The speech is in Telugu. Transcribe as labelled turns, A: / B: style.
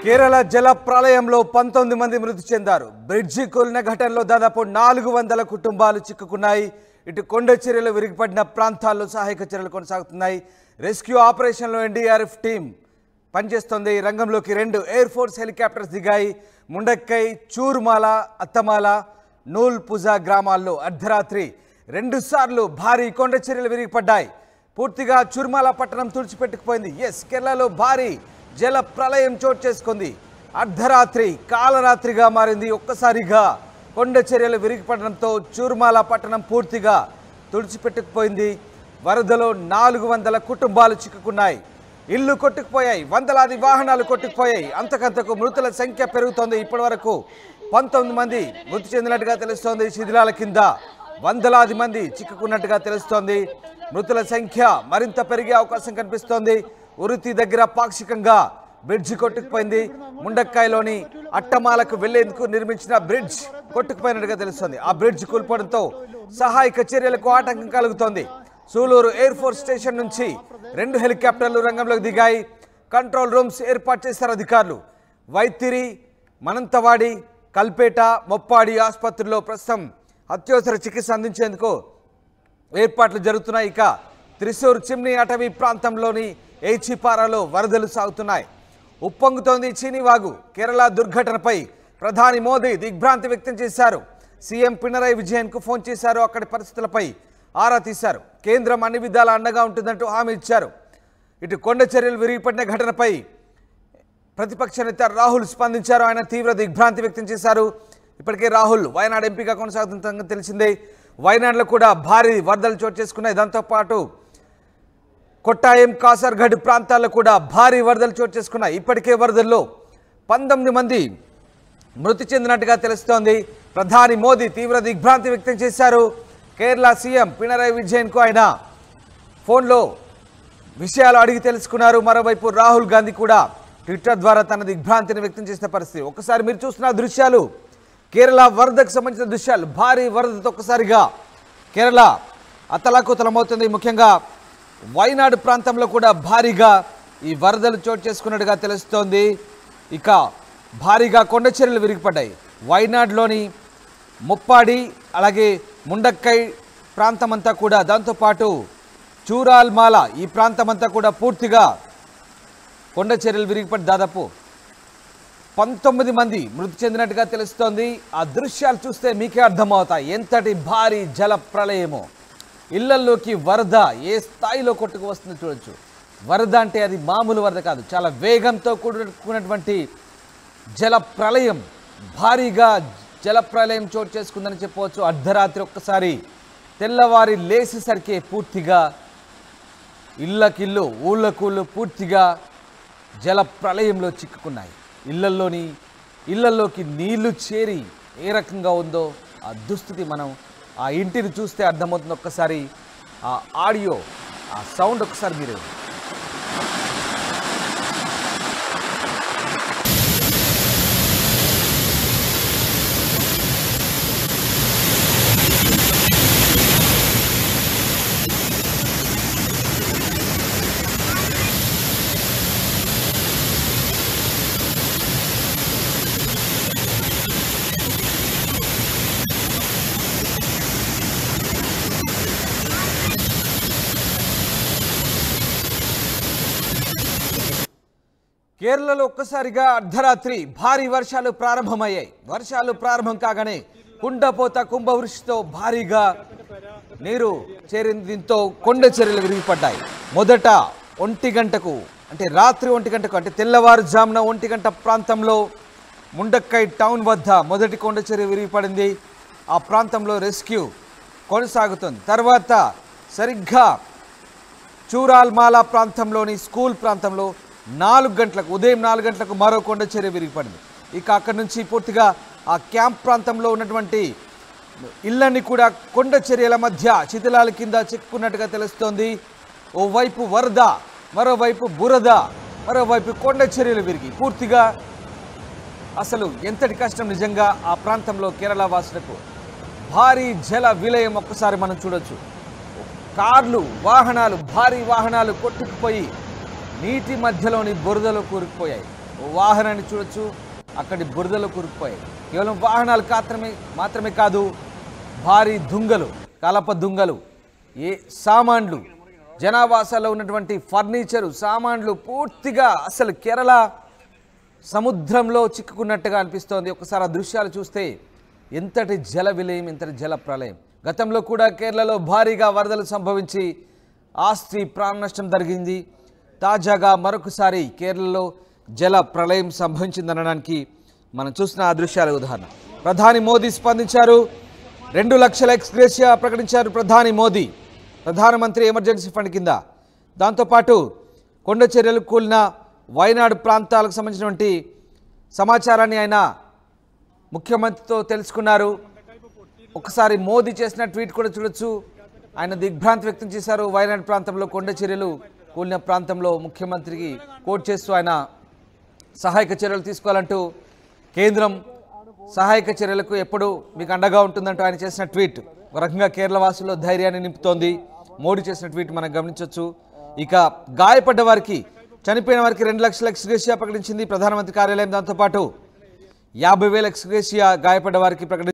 A: కేరళ జల ప్రళయంలో పంతొమ్మిది మంది మృతి చెందారు బ్రిడ్జి కూలిన ఘటనలో దాదాపు నాలుగు వందల కుటుంబాలు చిక్కుకున్నాయి ఇటు కొండ చర్యలు విరిగిపడిన ప్రాంతాల్లో సహాయక చర్యలు కొనసాగుతున్నాయి రెస్క్యూ ఆపరేషన్లో ఎన్డీఆర్ఎఫ్ టీం పనిచేస్తోంది రంగంలోకి రెండు ఎయిర్ ఫోర్స్ హెలికాప్టర్స్ దిగాయి ముండక్కై చూరుమాల అత్తమాల నూల్పుజా గ్రామాల్లో అర్ధరాత్రి రెండుసార్లు భారీ కొండ చర్యలు విరిగిపడ్డాయి పూర్తిగా చుర్మాల పట్టణం తుడిచిపెట్టుకుపోయింది ఎస్ కేరళలో భారీ జల ప్రళయం చోటు చేసుకుంది అర్ధరాత్రి కాలరాత్రిగా మారింది ఒక్కసారిగా కొండ చర్యలు విరిగిపడడంతో చూర్మాల పట్టణం పూర్తిగా తుడిచిపెట్టుకుపోయింది వరదలో నాలుగు వందల కుటుంబాలు చిక్కుకున్నాయి ఇల్లు కొట్టుకుపోయాయి వందలాది వాహనాలు కొట్టుకుపోయాయి అంతకంతకు మృతుల సంఖ్య పెరుగుతోంది ఇప్పటి వరకు పంతొమ్మిది మంది మృతి చెందినట్టుగా తెలుస్తోంది శిథిలాల కింద వందలాది మంది చిక్కుకున్నట్టుగా తెలుస్తోంది మృతుల సంఖ్య మరింత పెరిగే అవకాశం కనిపిస్తోంది ఉరుతి దగ్గర పాక్షికంగా బ్రిడ్జ్ కొట్టుకుపోయింది ముండక్కాయలోని అట్టమాలకు వెళ్లేందుకు నిర్మించిన బ్రిడ్జ్ కొట్టుకుపోయినట్టుగా తెలుస్తోంది ఆ బ్రిడ్జ్ కూలిపోవడంతో సహాయక చర్యలకు ఆటంకం కలుగుతోంది సూలూరు ఎయిర్ ఫోర్స్ స్టేషన్ నుంచి రెండు హెలికాప్టర్లు రంగంలోకి దిగాయి కంట్రోల్ రూమ్స్ ఏర్పాటు చేశారు అధికారులు వైతిరి మనంతవాడి కల్పేట మొప్పాడి ఆసుపత్రుల్లో ప్రస్తుతం అత్యవసర చికిత్స అందించేందుకు ఏర్పాట్లు జరుగుతున్నాయి ఇక త్రిశూర్ చిమ్ని అటవీ ప్రాంతంలోని ఏచిపారాలో వరదలు సాగుతున్నాయి ఉప్పొంగుతోంది చీనివాగు కేరళ దుర్ఘటనపై ప్రధాని మోదీ దిగ్భ్రాంతి వ్యక్తం చేశారు సీఎం పినరయ్ విజయన్కు ఫోన్ చేశారు అక్కడి పరిస్థితులపై ఆరా తీశారు కేంద్రం అన్ని విధాలా అండగా ఉంటుందంటూ హామీ ఇచ్చారు ఇటు కొండ చర్యలు విరిగిపడిన ఘటనపై ప్రతిపక్ష నేత రాహుల్ స్పందించారు ఆయన తీవ్ర దిగ్భ్రాంతి వ్యక్తం చేశారు ఇప్పటికే రాహుల్ వయనాడు ఎంపీగా కొనసాగుతున్న సంగతి తెలిసిందే వయనాడులో కూడా భారీ వరదలు చోటు చేసుకున్నాయి దాంతోపాటు కొట్టాయం కాసర్గఢ్ ప్రాంతాల్లో కూడా భారీ వరదలు చోటు చేసుకున్నాయి ఇప్పటికే వరదల్లో పంతొమ్మిది మంది మృతి చెందినట్టుగా తెలుస్తోంది ప్రధాని మోదీ తీవ్ర దిగ్భ్రాంతి వ్యక్తం చేశారు కేరళ సీఎం పినరయ్ విజయన్కు ఆయన ఫోన్లో విషయాలు అడిగి తెలుసుకున్నారు మరోవైపు రాహుల్ గాంధీ కూడా ట్విట్టర్ ద్వారా తన దిగ్భ్రాంతిని వ్యక్తం చేసిన పరిస్థితి ఒకసారి మీరు చూస్తున్న దృశ్యాలు కేరళ వరదకు సంబంధించిన దృశ్యాలు భారీ వరదతో ఒక్కసారిగా కేరళ అతలాకుతలమవుతుంది ముఖ్యంగా వైనాడు ప్రాంతంలో కూడా భారీగా ఈ వరదలు చోటు చేసుకున్నట్టుగా తెలుస్తోంది ఇక భారీగా కొండ చర్యలు విరిగిపడ్డాయి వైనాడులోని ముప్పాడి అలాగే ముండక్కై ప్రాంతమంతా కూడా దాంతోపాటు చూరాల్మాల ఈ ప్రాంతమంతా కూడా పూర్తిగా కొండ చర్యలు విరిగిపడి దాదాపు పంతొమ్మిది మంది మృతి చెందినట్టుగా తెలుస్తోంది ఆ దృశ్యాలు చూస్తే మీకే అర్థమవుతాయి ఎంతటి భారీ జల ప్రళయమో ఇళ్లల్లోకి వరద ఏ స్థాయిలో కొట్టుకు వస్తుందో చూడొచ్చు వరద అంటే అది మామూలు వరద కాదు చాలా వేగంతో కూడుకున్నటువంటి జల ప్రళయం భారీగా జల ప్రళయం చోటు చేసుకుందని చెప్పవచ్చు అర్ధరాత్రి ఒక్కసారి తెల్లవారి లేచేసరికి పూర్తిగా ఇళ్ళకిల్లు ఊళ్ళకూళ్ళు పూర్తిగా జల ప్రళయంలో చిక్కుకున్నాయి ఇళ్లల్లోని ఇళ్లల్లోకి నీళ్లు చేరి ఏ రకంగా ఉందో ఆ దుస్థితి మనం ఆ ఇంటిని చూస్తే అర్థమవుతుంది ఒక్కసారి ఆ ఆడియో ఆ సౌండ్ ఒకసారి మీరు కేరళలో ఒక్కసారిగా అర్ధరాత్రి భారీ వర్షాలు ప్రారంభమయ్యాయి వర్షాలు ప్రారంభం కాగానే కుండపోత కుంభవృష్టితో భారీగా నీరు చేరింది దీంతో కొండ చర్యలు విరిగిపడ్డాయి మొదట ఒంటి గంటకు అంటే రాత్రి ఒంటి గంటకు అంటే తెల్లవారుజామున ఒంటి గంట ప్రాంతంలో ముండక్కై టౌన్ వద్ద మొదటి కొండ చర్య విరిగిపడింది ఆ ప్రాంతంలో రెస్క్యూ కొనసాగుతుంది తర్వాత సరిగ్గా చూరాల్మాల ప్రాంతంలోని స్కూల్ ప్రాంతంలో నాలుగు గంటలకు ఉదయం నాలుగు గంటలకు మరో కొండ చర్య విరిగిపడింది ఇక అక్కడి నుంచి పూర్తిగా ఆ క్యాంప్ ప్రాంతంలో ఉన్నటువంటి ఇళ్ళని కూడా కొండ చర్యల మధ్య శిథిలాల కింద చిక్కుకున్నట్టుగా తెలుస్తోంది ఓవైపు వరద మరోవైపు బురద మరోవైపు కొండ చర్యలు విరిగి పూర్తిగా అసలు ఎంతటి కష్టం నిజంగా ఆ ప్రాంతంలో కేరళ వాసులకు భారీ జల విలయం ఒక్కసారి మనం చూడొచ్చు కార్లు వాహనాలు భారీ వాహనాలు కొట్టుకుపోయి నీటి మధ్యలోని బురదలో కూరుకుపోయాయి ఓ వాహనాన్ని చూడొచ్చు అక్కడి బురదలో కూరుకుపోయాయి కేవలం వాహనాలు మాత్రమే మాత్రమే కాదు భారీ దుంగలు కలప దుంగలు ఏ సామాన్లు జనావాసాల్లో ఉన్నటువంటి ఫర్నిచరు సామాన్లు పూర్తిగా అసలు కేరళ సముద్రంలో చిక్కుకున్నట్టుగా అనిపిస్తోంది ఒకసారి ఆ దృశ్యాలు చూస్తే ఎంతటి జల విలయం ఎంతటి జల ప్రళయం గతంలో కూడా కేరళలో భారీగా వరదలు సంభవించి ఆస్తి ప్రాణ నష్టం జరిగింది తాజాగా మరొకసారి కేరళలో జల ప్రళయం సంభవించిందనడానికి మనం చూసిన ఆ దృశ్యాల ఉదాహరణ ప్రధాని మోదీ స్పందించారు రెండు లక్షల ఎక్స్గ్రేషియా ప్రకటించారు ప్రధాని మోదీ ప్రధానమంత్రి ఎమర్జెన్సీ ఫండ్ కింద దాంతోపాటు కొండ చర్యలు కూలిన వైనాడు ప్రాంతాలకు సంబంధించినటువంటి సమాచారాన్ని ఆయన ముఖ్యమంత్రితో తెలుసుకున్నారు ఒకసారి మోదీ చేసిన ట్వీట్ కూడా చూడొచ్చు ఆయన దిగ్భ్రాంతి వ్యక్తం చేశారు వైనాడు ప్రాంతంలో కొండ చర్యలు కూలిన ప్రాంతంలో ముఖ్యమంత్రికి కోట్ చేస్తూ ఆయన సహాయక చర్యలు తీసుకోవాలంటూ కేంద్రం సహాయక చర్యలకు ఎప్పుడు మీకు అండగా ఉంటుందంటూ ఆయన చేసిన ట్వీట్ ఒక రకంగా కేరళ వాసుల్లో ధైర్యాన్ని నింపుతోంది మోడీ చేసిన ట్వీట్ మనం గమనించవచ్చు ఇక గాయపడ్డ వారికి చనిపోయిన వారికి రెండు లక్షల ఎక్స్గ్రేషియా ప్రకటించింది ప్రధానమంత్రి కార్యాలయం దాంతోపాటు యాభై వేల ఎక్స్గ్రేషియా గాయపడ్డ వారికి ప్రకటి